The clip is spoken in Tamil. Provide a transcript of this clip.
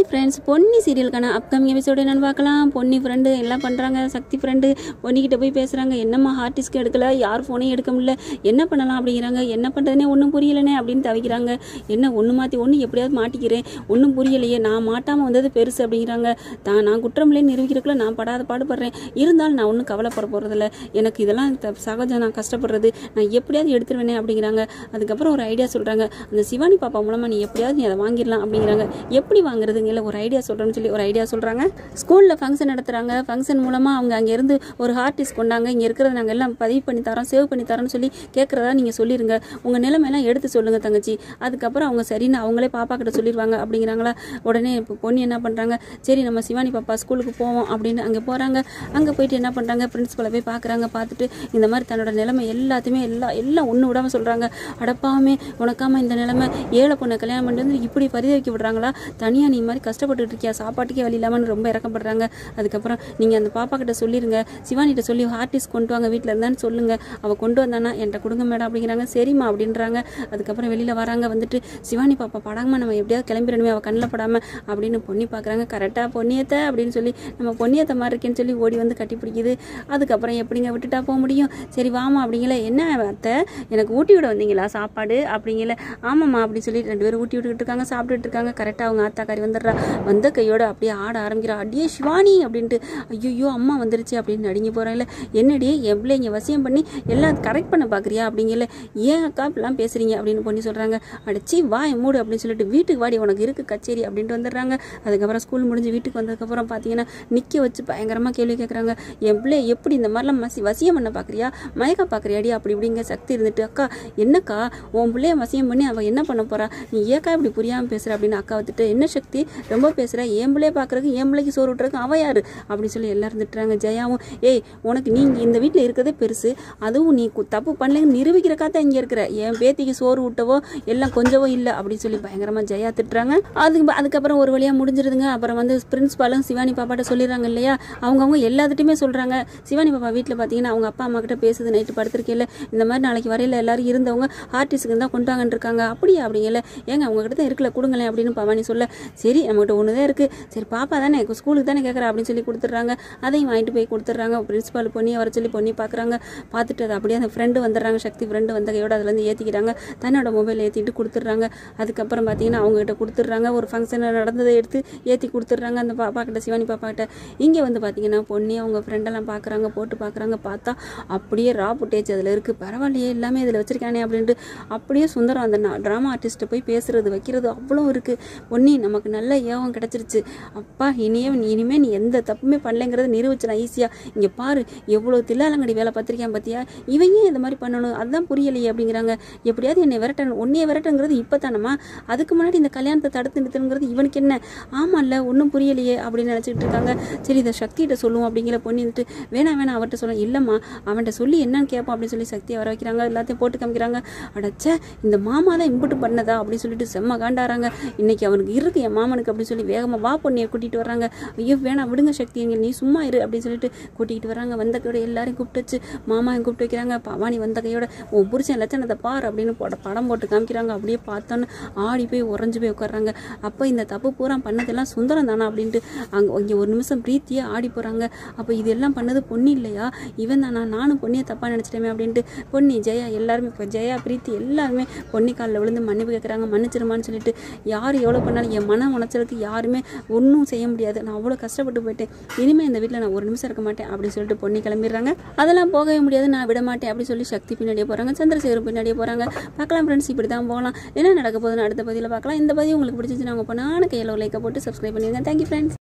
ஹாய் ஃப்ரெண்ட்ஸ் பொன்னி சீரியலுக்கான அப்கமிங் எபிசோடு என்னன்னு பார்க்கலாம் பொன்னி ஃப்ரெண்டு எல்லாம் பண்ணுறாங்க சக்தி ஃப்ரெண்டு பொன்னிக்கிட்ட போய் பேசுகிறாங்க என்னம்மா ஹார்ட் டிஸ்க் எடுக்கல யார் ஃபோனையும் எடுக்க முடியல என்ன பண்ணலாம் அப்படிங்கிறாங்க என்ன பண்ணுறதுனே ஒன்றும் புரியலனே அப்படின்னு தவிக்கிறாங்க என்ன ஒன்று மாற்றி ஒன்று எப்படியாவது மாட்டிக்கிறேன் ஒன்றும் புரியலையே நான் மாட்டாமல் வந்தது பெருசு அப்படிங்கிறாங்க தான் நான் குற்றமில்லைன்னு நிரூபிக்கிறக்குள்ள நான் படாத பாடுபடுறேன் இருந்தாலும் நான் ஒன்றும் கவலைப்பட போகிறதில்ல எனக்கு இதெல்லாம் த- சகஜம் நான் கஷ்டப்படுறது நான் எப்படியாவது எடுத்துருவேனே அப்படிங்கிறாங்க அதுக்கப்புறம் ஒரு ஐடியா சொல்கிறாங்க அந்த சிவானி பாப்பா மூலமாக நீ எப்படியாவது நீ அதை வாங்கிடலாம் அப்படிங்கிறாங்க எப்படி வாங்குறதுங்க இல்லை ஒரு ஐடியா சொல்கிறேன்னு சொல்லி ஒரு ஐடியா சொல்கிறாங்க ஸ்கூலில் ஃபங்க்ஷன் நடத்துகிறாங்க ஃபங்க்ஷன் மூலமாக அவங்க அங்கேருந்து ஒரு ஹார்ட் டிஸ்க் கொண்டாங்க இங்கே இருக்கிறத நாங்கள் எல்லாம் பதிவு பண்ணி தரோம் சேவ் பண்ணி தரோம்னு சொல்லி கேட்குறதா நீங்கள் சொல்லிடுங்க உங்கள் நிலைமையெல்லாம் எடுத்து சொல்லுங்கள் தங்கச்சி அதுக்கப்புறம் அவங்க சரின்னு அவங்களே பாப்பா கிட்ட சொல்லிடுவாங்க அப்படிங்கிறாங்களா உடனே இப்போ பொண்ணு என்ன பண்ணுறாங்க சரி நம்ம சிவானி பாப்பா ஸ்கூலுக்கு போவோம் அப்படின்னு அங்கே போகிறாங்க அங்கே போயிட்டு என்ன பண்ணுறாங்க பிரின்ஸ்பலை போய் பார்க்குறாங்க பார்த்துட்டு இந்த மாதிரி தன்னோட நிலைமை எல்லாத்தையுமே எல்லா எல்லாம் ஒன்று விடாமல் சொல்கிறாங்க அடப்பாவுமே உனக்காம இந்த நிலைமை ஏழை பொண்ணை கல்யாணம் பண்ணிட்டு வந்து இப்படி பரிதவிக்க விடுறாங்களா தனியாக நீ மாதிரி கஷ்டப்பட்டுட்டு இருக்கியா சாப்பாட்டுக்கே வழி இல்லாமல் ரொம்ப இறக்கப்படுறாங்க அதுக்கப்புறம் நீங்கள் அந்த பாப்பா கிட்ட சொல்லிருங்க சிவானிகிட்ட சொல்லி ஆர்டிஸ்ட் கொண்டு வாங்க வீட்டில் இருந்தான்னு சொல்லுங்க அவள் கொண்டு வந்தானா என்கிட்ட கொடுங்க மேடம் அப்படிங்கிறாங்க சரிம்மா அப்படின்றாங்க அதுக்கப்புறம் வெளியில் வராங்க வந்துட்டு சிவானி பாப்பா படாமல் நம்ம எப்படியாவது கிளம்பிடணுமே அவள் கண்ணில் படாமல் அப்படின்னு பொண்ணி பார்க்குறாங்க கரெக்டாக பொன்னியத்தை அப்படின்னு சொல்லி நம்ம பொன்னியத்தை மாதிரி இருக்கேன்னு சொல்லி ஓடி வந்து கட்டி பிடிக்குது அதுக்கப்புறம் எப்படிங்க விட்டுட்டா போக முடியும் சரி வாமா அப்படிங்கல என்ன அத்தை எனக்கு ஊட்டி விட வந்தீங்களா சாப்பாடு அப்படிங்கல ஆமாம்மா அப்படின்னு சொல்லி ரெண்டு பேரும் ஊட்டி விட்டுக்கிட்டு இருக்காங்க சாப்பிட்டுட்டு இருக்காங்க கரெக்டாக அவங்க ஆத்தாக்காரி வந்துடுறா வந்த கையோட அப்படியே ஆட ஆரம்பிக்கிறா அடியே சிவானி அப்படின்ட்டு ஐயோ அம்மா வந்துருச்சு அப்படின்னு நடுங்கி போகிறாங்களே என்னடி என் பிள்ளைங்க வசியம் பண்ணி எல்லாம் கரெக்ட் பண்ண பார்க்குறியா அப்படிங்கல ஏன் அக்கா இப்படிலாம் பேசுறீங்க அப்படின்னு பொண்ணி சொல்கிறாங்க அடிச்சி வா என் மூடு அப்படின்னு சொல்லிட்டு வீட்டுக்கு வாடி உனக்கு இருக்கு கச்சேரி அப்படின்ட்டு வந்துடுறாங்க அதுக்கப்புறம் ஸ்கூல் முடிஞ்சு வீட்டுக்கு வந்ததுக்கப்புறம் பார்த்தீங்கன்னா நிற்க வச்சு பயங்கரமாக கேள்வி கேட்குறாங்க என் பிள்ளை எப்படி இந்த மாதிரிலாம் மசி வசியம் பண்ண பார்க்குறியா மயக்க பார்க்குறியாடி அப்படி இப்படிங்க சக்தி இருந்துட்டு அக்கா என்னக்கா உன் பிள்ளைய வசியம் பண்ணி அவள் என்ன பண்ண போறா நீ ஏக்கா இப்படி புரியாமல் பேசுற அப்படின்னு அக்கா வந்துட்டு என்ன சக்தி ரொம்ப பேசுற என் பிள்ளைய பார்க்குறதுக்கு என் பிள்ளைக்கு சோறு விட்டுறதுக்கு அவ யாரு அப்படின்னு சொல்லி எல்லாரும் திட்டுறாங்க ஜெயாவும் ஏய் உனக்கு நீ இந்த வீட்டில் இருக்கிறதே பெருசு அதுவும் நீ கு- தப்பு பண்ணலன்னு நிரூபிக்கிறக்கா தான் இங்கே இருக்கிற என் பேத்திக்கு சோறு விட்டவோ எல்லாம் கொஞ்சவோ இல்லை அப்படின்னு சொல்லி பயங்கரமாக ஜெயா திட்டுறாங்க அதுக்கு அதுக்கப்புறம் ஒரு வழியாக முடிஞ்சிருதுங்க அப்புறம் வந்து பிரின்ஸ்பாலும் சிவானி பாப்பாட்ட சொல்லிடுறாங்க இல்லையா அவங்கவுங்க எல்லாத்துட்டையுமே சொல்கிறாங்க சிவானி பாப்பா வீட்டில் பார்த்தீங்கன்னா அவங்க அப்பா அம்மா கிட்ட பேசுது நைட்டு படுத்திருக்கையில இந்த மாதிரி நாளைக்கு வரையில எல்லாரும் இருந்தவங்க ஆர்டிஸ்ட்டுக்கு தான் கொண்டு வாங்கன்னு இருக்காங்க அப்படியா அப்படிங்கல ஏங்க அவங்க கிட்ட தான் இருக்கல கொடுங்களேன் அப்படின்னு பவானி சொல்ல சரி நம்மகிட்ட ஒன்று தான் இருக்குது சரி பாப்பா தானே ஸ்கூலுக்கு தானே கேட்குறா அப்படின்னு சொல்லி கொடுத்துட்றாங்க அதையும் வாங்கிட்டு போய் கொடுத்துட்றாங்க பிரின்ஸ்பால் பொண்ணி வர சொல்லி பொண்ணி பார்க்குறாங்க பார்த்துட்டு அது அப்படியே அந்த ஃப்ரெண்டு வந்துடுறாங்க சக்தி ஃப்ரெண்டு வந்த கையோட அதுலேருந்து ஏற்றிக்கிறாங்க தன்னோட மொபைல் ஏற்றிட்டு கொடுத்துட்றாங்க அதுக்கப்புறம் பார்த்தீங்கன்னா அவங்ககிட்ட கொடுத்துட்றாங்க ஒரு ஃபங்க்ஷன் நடந்ததை எடுத்து ஏற்றி கொடுத்துட்றாங்க அந்த பாப்பா கிட்ட சிவானி பாப்பா கிட்ட இங்கே வந்து பார்த்தீங்கன்னா பொண்ணி அவங்க ஃப்ரெண்டெல்லாம் பார்க்குறாங்க போட்டு பார்க்குறாங்க பார்த்தா அப்படியே ரா புட்டேஜ் அதில் இருக்குது பரவாயில்லையே எல்லாமே இதில் வச்சிருக்கானே அப்படின்ட்டு அப்படியே சுந்தரம் அந்த ட்ராமா ஆர்டிஸ்ட்டை போய் பேசுறது வைக்கிறது அவ்வளோ இருக்குது பொன்னி நமக்கு நல்ல யோகம் கிடச்சிருச்சு அப்பா இனியே இனிமே நீ எந்த தப்புமே பண்ணலைங்கிறத நிரூபிச்சிடலாம் ஈஸியாக இங்கே பாரு எவ்வளோ தில்லாலங்கடி வேலை பார்த்திருக்கேன் பார்த்தியா இவன் ஏன் இந்த மாதிரி பண்ணணும் அதுதான் புரியலையே அப்படிங்கிறாங்க எப்படியாவது என்னை விரட்டணும் உன்னைய விரட்டுங்கிறது இப்போ தானம்மா அதுக்கு முன்னாடி இந்த கல்யாணத்தை தடுத்து நிறுத்தணுங்கிறது இவனுக்கு என்ன ஆமாம்ல ஒன்றும் புரியலையே அப்படின்னு நினச்சிக்கிட்டு இருக்காங்க சரி இதை சக்திகிட்ட சொல்லுவோம் அப்படிங்கிற பொண்ணு வந்துட்டு வேணாம் வேணாம் அவர்கிட்ட சொல்ல இல்லைம்மா அவன்கிட்ட சொல்லி என்னன்னு கேட்போம் அப்படின்னு சொல்லி சக்தியை வர வைக்கிறாங்க எல்லாத்தையும் போட்டு காமிக்கிறாங்க அடச்சே இந்த மாமா தான் இம்புட்டு பண்ணதா அப்படின்னு சொல்லிட்டு செம்ம காண்டாறாங்க இன்னைக்கு அவனுக்கு இருக்கு என் மாமனுக்கு அப்படின்னு சொல்லி வேகமாக வா பொண்ணியை கூட்டிகிட்டு வர்றாங்க ஐயோ வேணாம் விடுங்க சக்தி எங்க நீ சும்மா இரு அப்படின்னு சொல்லிட்டு கூட்டிகிட்டு வராங்க வந்த கையோட எல்லாரையும் கூப்பிட்டு வச்சு மாமா கூப்பிட்டு வைக்கிறாங்க பவானி வந்த கையோட உன் புருஷன் லட்சணத்தை பார் அப்படின்னு போட படம் போட்டு காமிக்கிறாங்க அப்படியே பார்த்தோன்னு ஆடி போய் உறைஞ்சு போய் உட்கார்றாங்க அப்போ இந்த தப்பு பூரா பண்ணதெல்லாம் சுந்தரம் தானா அப்படின்ட்டு அங்கே இங்கே ஒரு நிமிஷம் பிரீத்தியே ஆடி போகிறாங்க அப்போ இதெல்லாம் பண்ணது பொண்ணு இல்லையா இவன் தானா நானும் பொண்ணியை தப்பாக நினச்சிட்டேமே அப்படின்ட்டு பொன்னி ஜெயா எல்லாருமே இப்போ ஜெயா பிரீத்தி எல்லாருமே பொன்னி காலில் விழுந்து மன்னிப்பு கேட்குறாங்க மன்னிச்சிருமான்னு சொல்லிட்டு யார் எவ்வளோ பண்ணாலும் என் மன உணர்ச்சலுக்கு யாருமே ஒன்றும் செய்ய முடியாது நான் அவ்வளோ கஷ்டப்பட்டு போயிட்டேன் இனிமேல் இந்த வீட்டில் நான் ஒரு நிமிஷம் இருக்க மாட்டேன் அப்படின்னு சொல்லிட்டு பொண்ணி கிளம்பிடுறாங்க அதெல்லாம் போகவே முடியாது நான் விட மாட்டேன் அப்படி சொல்லி சக்தி பின்னாடியே போகிறாங்க சந்திரசேகர் பின்னாடியே போகிறாங்க பார்க்கலாம் ஃப்ரெண்ட்ஸ் இப்படி தான் போகலாம் என்ன நடக்க போகுதுன்னு அடுத்த பதிவில் பார்க்கலாம் இந்த பதிவு உங்களுக்கு பிடிச்சிருந்துச்சுன்னா உங்கள் பொண்ணான கையில் லைக்கை போட்டு சப்ஸ்கிரைப் பண்ணிடுங்க தேங்க்யூ ஃப்ரெண்ட்ஸ்